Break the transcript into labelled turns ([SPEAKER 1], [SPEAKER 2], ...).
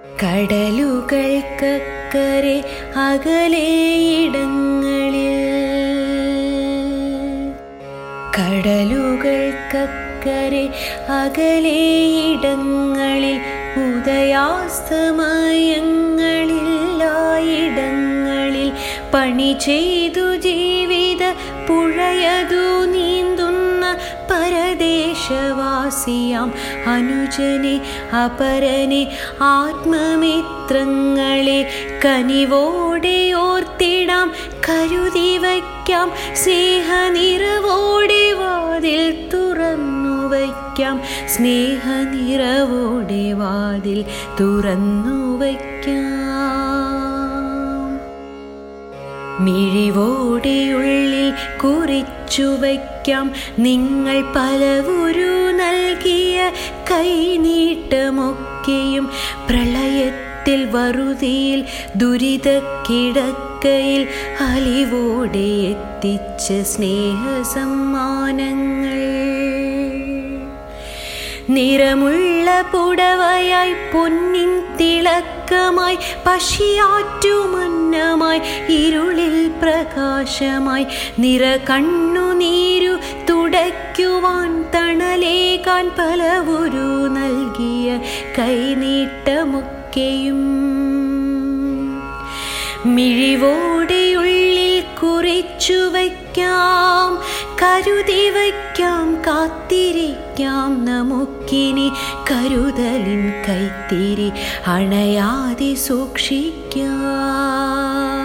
[SPEAKER 1] കടലുകൾക്കക്കരെ അകലെയിടങ്ങളിൽ കടലുകൾക്കക്കരെ അകലെയിടങ്ങളിൽ ഉദയാസ്തമയങ്ങളില്ലായിടങ്ങളിൽ പണി ചെയ്തു ജീവിത പുഴയതു നീന്തുന്ന പരദേശവാസിയാം അനുജനെ അപരനെ ആത്മമിത്രങ്ങളെ കനിവോടെ ഓർത്തിടാം കരുതി വയ്ക്കാം സ്നേഹനിറവോടെ വാതിൽ തുറന്നു വയ്ക്കാം സ്നേഹനിറവോടെ വാതിൽ തുറന്നു വയ്ക്കാം മിഴിവോടെ ഉള്ളിൽ കുറിച്ചു വയ്ക്കാം നിങ്ങൾ പലവുരു നൽകിയ കൈനീട്ടമൊക്കെയും പ്രളയത്തിൽ വറുതിയിൽ ദുരിതക്കിടക്കയിൽ അലിവോടെ എത്തിച്ച സ്നേഹസമ്മാനങ്ങൾ നിറമുള്ള പുടവയായി പൊന്നിൻ തിളക്കമായി പശിയാറ്റുമന്നമായി ഇരുളിൽ പ്രകാശമായി നിറ കണ്ണുനീരു തുടയ്ക്കുവാൻ തണലേകാൻ പലവുരു നൽകിയ കൈനീട്ടമൊക്കെയും മിഴിവോടെ ഉള്ളിൽ കുറിച്ചു വയ്ക്കാം കരുതി വയ്ക്കാം കാത്തിരിക്കാം നമുക്കിനി കരുതലിൻ കൈത്തിരി അണയാതെ സൂക്ഷിക്കാം